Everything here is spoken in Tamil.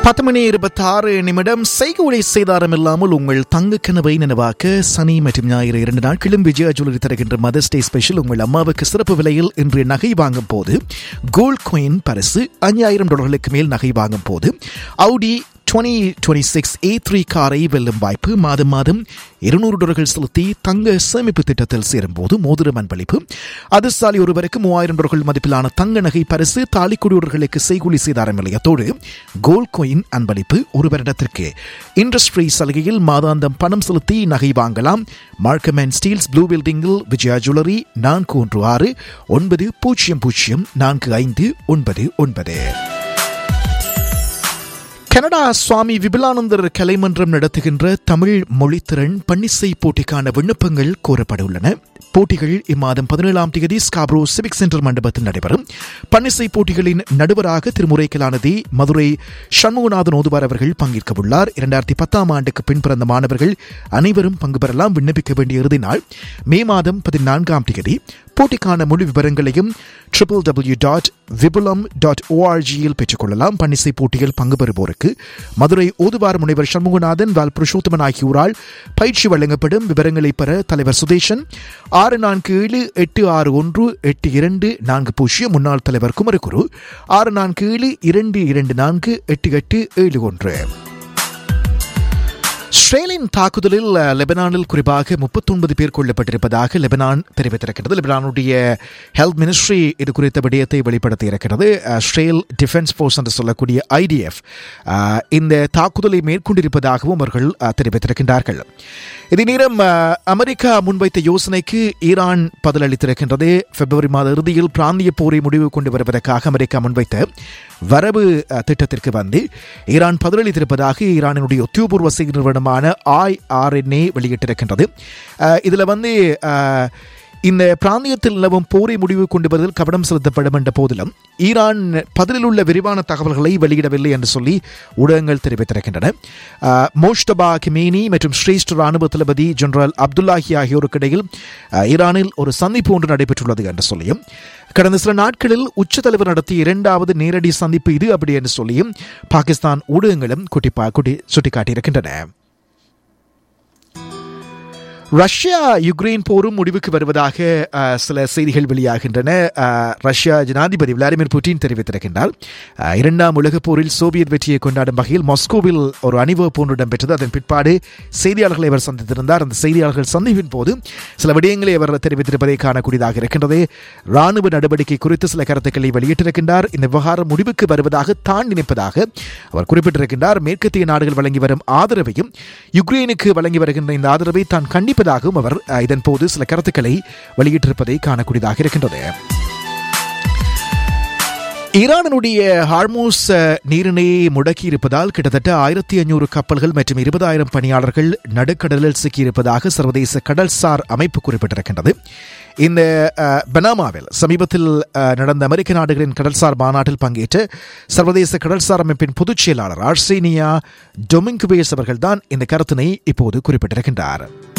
பத்து மணி இருபத்தாறு நிமிடம் செய்கூலி செய்தாரம் இல்லாமல் உங்கள் தங்க கனவை நினைவாக்க சனி மற்றும் ஞாயிறு இரண்டு நாட்களும் விஜயா ஜுவல்லரி தருகின்ற மதர்ஸ் டே ஸ்பெஷல் உங்கள் அம்மாவுக்கு சிறப்பு விலையில் இன்று நகை வாங்கும் போது கோல்ட் coin பரிசு அஞ்சாயிரம் டாலர்களுக்கு மேல் நகை வாங்கும் போது Audi twenty twenty six A three காரை வெல்லும் வாய்ப்பு மாதம் மாதம் இருநூறு டாலர்கள் செலுத்தி தங்க சேமிப்பு திட்டத்தில் சேரும்போது மோதிரம் அன்பளிப்பு அதிர்ஷ்டாலி ஒருவருக்கு மூவாயிரம் டாலர்கள் மதிப்பிலான தங்க நகை பரிசு தாலிக்குடியவர்களுக்கு செய்கூலி செய்தாரம் நிலையத்தோடு கோல்ட் கோயின் அன்பளிப்பு ஒரு வருடத்திற்கு இண்டஸ்ட்ரி சலுகையில் மாதாந்தம் பணம் செலுத்தி நகை வாங்கலாம் மார்க்கம் அண்ட் ஸ்டீல்ஸ் ப்ளூ பில்டிங்கில் விஜயா ஜுவல்லரி நான்கு ஒன்று ஆறு ஒன்பது பூஜ்ஜியம் பூஜ்ஜியம் நான்கு ஐந்து ஒன்பது ஒன்பது கனடா சுவாமி விபுலானந்தர் கலைமன்றம் நடத்துகின்ற தமிழ் மொழித்திறன் பன்னிசை போட்டிக்கான விண்ணப்பங்கள் கோரப்பட உள்ளன போட்டிகள் இம்மாதம் பதினேழாம் தேதி ஸ்காப்ரோ சிவிக் சென்டர் மண்டபத்தில் நடைபெறும் பன்னிசை போட்டிகளின் நடுவராக திருமுறை கலாநிதி மதுரை சண்முகநாதன் ஓதுவார் அவர்கள் பங்கேற்க உள்ளார் இரண்டாயிரத்தி பத்தாம் ஆண்டுக்கு பின் பிறந்த மாணவர்கள் அனைவரும் பங்கு பெறலாம் விண்ணப்பிக்க வேண்டிய இறுதி நாள் மே மாதம் பதினான்காம் தேதி போட்டிக்கான முழு விவரங்களையும் triple W dot Vipulam dot ஓஆர்ஜியில் பெற்றுக்கொள்ளலாம் பன்னிசை போட்டியில் பங்கு பெறுவோருக்கு மதுரை ஓதுவார் முனைவர் சண்முகநாதன் வால் புருஷோத்தமன் ஆகியோரால் பயிற்சி வழங்கப்படும் விவரங்களை பெற தலைவர் சுதேஷன் ஆறு நான்கு ஏழு எட்டு ஆறு ஒன்று எட்டு இரண்டு நான்கு பூஜ்ஜியம் முன்னாள் தலைவர் குமரகுரு ஆறு நான்கு ஏழு இரண்டு இரண்டு நான்கு எட்டு எட்டு ஏழு ஒன்று இஸ்ரேலின் தாக்குதலில் அஹ், லெபனானில் குறிப்பாக முப்பத்தொன்பது பேர் கொல்லப்பட்டிருப்பதாக லெபனான் தெரிவித்திருக்கிறது லெபனானுடைய ஹெல்த் மினிஸ்ட்ரி இது குறித்த விடயத்தை வெளிப்படுத்தி இருக்கிறது அஹ், இஸ்ரேல் டிஃபென்ஸ் ஃபோர்ஸ் என்று சொல்லக்கூடிய ஐடிஎஃப் இந்த தாக்குதலை மேற்கொண்டிருப்பதாகவும் அவர்கள் அஹ், தெரிவித்திருக்கின்றார்கள் இதே நேரம் அஹ், அமெரிக்கா முன்வைத்த யோசனைக்கு ஈரான் பதிலளித்திருக்கின்றது பிப்ரவரி மாத இறுதியில் பிராந்திய போரை முடிவு கொண்டு வருவதற்காக அமெரிக்கா முன்வைத்த வரவு அஹ், திட்டத்திற்கு வந்து ஈரான் பதிலளித்திருப்பதாக ஈரானினுடைய உத்தியோகபூர்வ செய்தி நிறுவனமான ஐஆர்என்ஏ வெளியிட்டிருக்கின்றது அஹ், இதுல வந்து அஹ், இந்த பிராந்தியத்தில் நிலவும் போரை முடிவு கொண்டு வருவதில் கவனம் செலுத்தப்படும் என்ற போதிலும் ஈரான் பதிலில் உள்ள விரிவான தகவல்களை வெளியிடவில்லை என்று சொல்லி ஊடகங்கள் தெரிவித்திருக்கின்றன அஹ், மோஷ்டபா கிமேனி மற்றும் ஸ்ரேஷ்ட ராணுவ தளபதி ஜெனரல் அப்துல்லாஹி ஆகியோருக்கு இடையில் அஹ், ஈரானில் ஒரு சந்திப்பு ஒன்று நடைபெற்றுள்ளது என்று சொல்லியும் கடந்த சில நாட்களில் உச்ச தலைவர் நடத்திய இரண்டாவது நேரடி சந்திப்பு இது அப்படி என்று சொல்லியும் பாகிஸ்தான் ஊடகங்களும் குட்டி குட்டி சுட்டிக்காட்டியிருக்கின்றன ரஷ்யா யுக்ரைன் போரும் முடிவுக்கு வருவதாக அஹ், சில செய்திகள் வெளியாகின்றன அஹ், ரஷ்யா ஜனாதிபதி விளாடிமிர் புட்டின் தெரிவித்திருக்கின்றார் அஹ், இரண்டாம் உலகப் போரில் சோவியத் வெற்றியை கொண்டாடும் வகையில் மாஸ்கோவில் ஒரு அணிவகுப்பு ஒன்று இடம்பெற்றது அதன் பிற்பாடு செய்தியாளர்களை அவர் சந்தித்திருந்தார் அந்த செய்தியாளர்கள் சந்திப்பின் போது சில விடயங்களை அவர் தெரிவித்திருப்பதை காணக்கூடியதாக இருக்கின்றது ராணுவ நடவடிக்கை குறித்து சில கருத்துக்களை வெளியிட்டிருக்கின்றார் இந்த விவகாரம் முடிவுக்கு வருவதாக தான் நினைப்பதாக அவர் குறிப்பிட்டிருக்கின்றார் மேற்கத்திய நாடுகள் வழங்கி வரும் ஆதரவையும் யுக்ரைனுக்கு வழங்கி வருகின்ற இந்த ஆதரவை தான் கண்டிப்பதாகவும் அவர் அஹ், இதன் போது சில கருத்துக்களை வெளியிட்டிருப்பதை காணக்கூடியதாக இருக்கின்றது ஈரானுடைய ஹார்மோஸ் அஹ், நீரிணை முடக்கி இருப்பதால் கிட்டத்தட்ட ஆயிரத்தி ஐநூறு கப்பல்கள் மற்றும் இருபதாயிரம் பணியாளர்கள் நடுக்கடலில் சிக்கியிருப்பதாக சர்வதேச கடல்சார் அமைப்பு குறிப்பிட்டிருக்கின்றது இந்த அஹ், பனாமாவில் சமீபத்தில் அஹ், நடந்த அமெரிக்க நாடுகளின் கடல்சார் மாநாட்டில் பங்கேற்ற சர்வதேச கடல்சார் அமைப்பின் பொதுச் செயலாளர் ஆர்சேனியா டொமிங்குவேஸ் அவர்கள்தான் இந்த கருத்தினை இப்போது குறிப்பிட்டிருக்கின்றார்